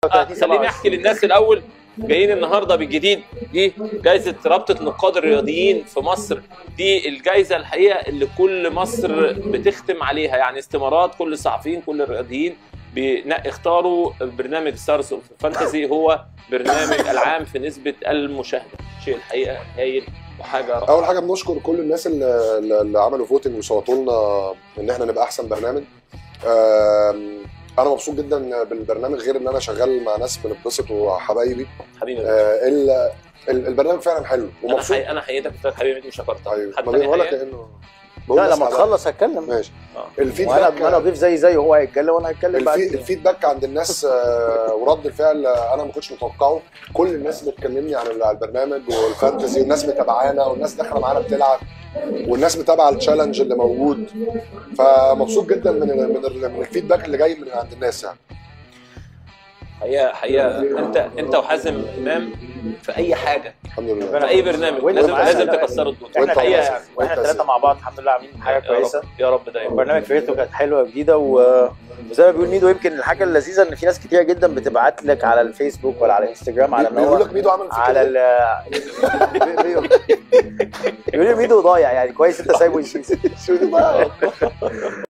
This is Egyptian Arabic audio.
37 خليني احكي للناس الاول جايين النهارده بالجديد دي جائزه رابطه نقاد الرياضيين في مصر دي الجائزه الحقيقه اللي كل مصر بتختم عليها يعني استمارات كل الصحفيين كل الرياضيين بينقي اختاروا برنامج ستارز اوف فانتسي هو برنامج العام في نسبه المشاهده شيء الحقيقه هايل وحاجه رائعة. اول حاجه بنشكر كل الناس اللي, اللي عملوا فوتنج وصوتوا لنا ان احنا نبقى احسن برنامج آم، انا مبسوط جدا بالبرنامج غير ان انا شغال مع ناس بنتبسط وحبايبي حبيبي آه، ال- ال- البرنامج فعلا حلو انا ومبسوط حقيقة انا حقيقتك قلت لك حبيبي انت مش شكرتها ايوه حد ما تاني بقول لك حقيقة؟ كانه بقول لا بس لما على- تخلص هتكلم ماشي آه. وانا الفيدباك انا اضيف زي زي هو هيتكلم وانا هتكلم بعد الفي- كده. الفيدباك عند الناس آه، ورد الفعل آه، انا ما كنتش متوقعه كل الناس بتكلمني عن ال- على البرنامج والفانتزي والناس متابعانا والناس داخله معانا بتلعب والناس متابعه التشالنج اللي موجود فمبسوط جدا من ال من, ال من الفيدباك اللي جاي من عند الناس يعني حقيقه حقيقه انت انت وحازم امام في اي حاجه الحمد لله في اي برنامج وانت لازم معانا. لازم تكسروا الدنيا احنا وانت الحقيقه واسف. يعني واحنا وانت الثلاثه واسف. مع بعض الحمد لله عاملين حاجه يا رب. كويسه يا رب دايما البرنامج فكرته كانت حلوه وجديده و- وزي ما بيقول ميدو يمكن الحاجه اللذيذه ان في ناس كتير جدا بتبعت لك على الفيسبوك ولا على الانستجرام على ان هو بيقول لك ميدو عمل فيك على كده. ال بيقول لي ميدو ضايع يعني كويس انت سايبه يشيل شو ده بقى